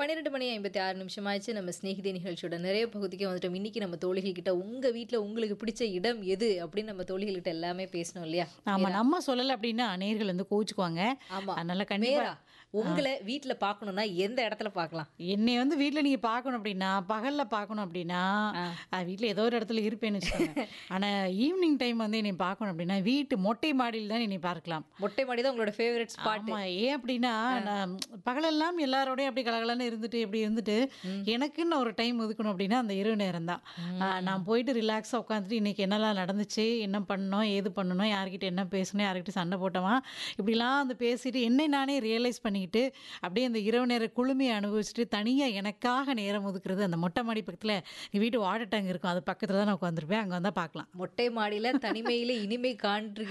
பன்னிரெண்டு மணி ஐம்பத்தி ஆறு நிமிஷம் ஆயிடுச்சு நம்ம ஸ்நேகிதி நிகழ்ச்சியோட நிறைய பகுதிக்கு வந்துட்டோம் இன்னைக்கு நம்ம தோழிகள் கிட்ட உங்க வீட்ல உங்களுக்கு பிடிச்ச இடம் எது அப்படின்னு நம்ம தோழிகள் கிட்ட எல்லாமே பேசணும் இல்லையா ஆமா நம்ம சொல்லல அப்படின்னா நேர்கள் வந்து கோச்சுக்குவாங்க ஆமா அதனால கண்டிப்பா மேரா உங்களை வீட்ல பார்க்கணும்னா எந்த இடத்துல பார்க்கலாம் என்னை வந்து வீட்ல நீங்க பார்க்கணும் அப்படின்னா பகல்ல பார்க்கணும் அப்படின்னா அஹ், வீட்ல ஏதோ ஒரு இடத்துல இருப்பேன்னு வச்சுக்கோங்க ஆனா ஈவினிங் டைம் வந்து என்னை பார்க்கணும் அப்படின்னா வீட்டு மொட்டை மாடியில் தான் என்னை பார்க்கலாம் மொட்டை மாடி தான் உங்களோட ஃபேவரட் ஸ்பாட் ஆமா ஏன் அப்படின்னா நான் பகலெல்லாம் எல்லாரோடையும் அப்படி கலகலன்னு இருந்துட்டு இப்படி இருந்துட்டு எனக்குன்னு ஒரு டைம் ஒதுக்கணும் அப்படின்னா அந்த இரவு நேரம் தான் நான் போயிட்டு ரிலாக்ஸாக உட்காந்துட்டு இன்னைக்கு என்னெல்லாம் நடந்துச்சு என்ன பண்ணணும் ஏது பண்ணணும் யார்கிட்ட என்ன பேசணும் யார்கிட்ட சண்டை போட்டோமா இப்படிலாம் வந்து பேசிட்டு என்னை நானே ரியலைஸ் பண்ணிக்கிட்டு அப்படியே அந்த இரவு நேர குளுமையை அனுபவிச்சுட்டு தனியாக எனக்காக நேரம் ஒதுக்குறது அந்த மொட்டை மாடி பக்கத்தில் வீட்டு வாட்டர் டேங்க் இருக்கும் அது பக்கத்தில் தான் நான் உட்காந்துருப்பேன் அங்கே வந்தால் பார்க்கலாம் மொட்டை மாடியில தனிமையில இனிமை காண்று